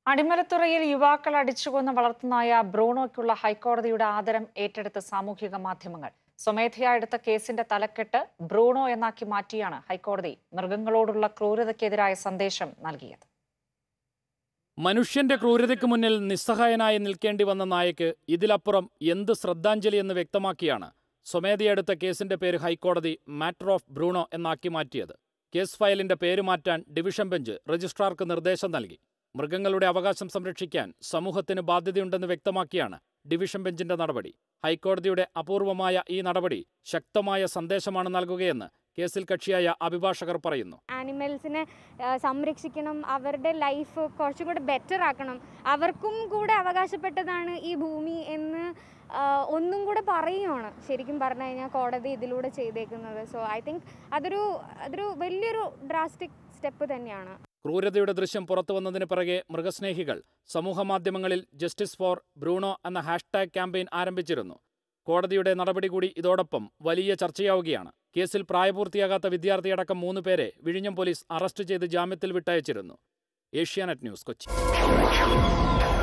അടിമലത്തുറയിൽ യുവാക്കൾ അടിച്ചുകൊന്ന് വളർത്തുന്നായ ബ്രൂണോയ്ക്കുള്ള ഹൈക്കോടതിയുടെ ആദരം ഏറ്റെടുത്ത് സാമൂഹിക മാധ്യമങ്ങൾ സ്വമേധയാ എടുത്ത കേസിന്റെ തലക്കെട്ട് ബ്രൂണോ എന്നാക്കി മാറ്റിയാണ് ഹൈക്കോടതി മൃഗങ്ങളോടുള്ള ക്രൂരതയ്ക്കെതിരായ സന്ദേശം നൽകിയത് മനുഷ്യന്റെ ക്രൂരതയ്ക്ക് മുന്നിൽ നിസ്സഹായനായി നിൽക്കേണ്ടി വന്ന നായക്ക് ഇതിലപ്പുറം എന്ത് ശ്രദ്ധാഞ്ജലി എന്ന് വ്യക്തമാക്കിയാണ് സ്വമേധയെടുത്ത കേസിന്റെ പേര് ഹൈക്കോടതി മാറ്റർ ഓഫ് ബ്രൂണോ എന്നാക്കി മാറ്റിയത് കേസ് ഫയലിന്റെ പേര് മാറ്റാൻ ഡിവിഷൻ ബെഞ്ച് രജിസ്ട്രാർക്ക് നിർദ്ദേശം നൽകി മൃഗങ്ങളുടെ അവകാശം സംരക്ഷിക്കാൻ സമൂഹത്തിന് ബാധ്യതയുണ്ടെന്ന് വ്യക്തമാക്കിയാണ് ഡിവിഷൻ ബെഞ്ചിന്റെ നടപടി ഹൈക്കോടതിയുടെ അപൂർവമായ ഈ നടപടി ശക്തമായ സന്ദേശമാണ് നൽകുകയെന്ന് കേസിൽ കക്ഷിയായ അഭിഭാഷകർ പറയുന്നു ആനിമൽസിനെ ആ, സംരക്ഷിക്കണം അവരുടെ ലൈഫ് കുറച്ചും കൂടെ ബെറ്റർ ആക്കണം അവർക്കും കൂടെ അവകാശപ്പെട്ടതാണ് ഈ ഭൂമി എന്ന് ആ, ഒന്നും കൂടെ പറയുകയാണ് ശരിക്കും പറഞ്ഞു കഴിഞ്ഞാൽ കോടതി ഇതിലൂടെ ചെയ്തേക്കുന്നത് സോ ഐ തിങ്ക് അതൊരു അതൊരു വലിയൊരു ഡ്രാസ്റ്റിക് സ്റ്റെപ്പ് തന്നെയാണ് ക്രൂരതയുടെ ദൃശ്യം പുറത്തു വന്നതിന് പിറകെ മൃഗസ്നേഹികൾ സമൂഹമാധ്യമങ്ങളിൽ ജസ്റ്റിസ് ഫോർ ബ്രൂണോ എന്ന ഹാഷ്ടാഗ് ക്യാമ്പയിൻ ആരംഭിച്ചിരുന്നു കോടതിയുടെ നടപടി കൂടി ഇതോടൊപ്പം വലിയ ചർച്ചയാവുകയാണ് കേസിൽ പ്രായപൂർത്തിയാകാത്ത വിദ്യാർത്ഥിയടക്കം മൂന്ന് പേരെ വിഴിഞ്ഞം പോലീസ് അറസ്റ്റ് ചെയ്ത് ജാമ്യത്തിൽ വിട്ടയച്ചിരുന്നു ഏഷ്യാനെറ്റ് ന്യൂസ് കൊച്ചി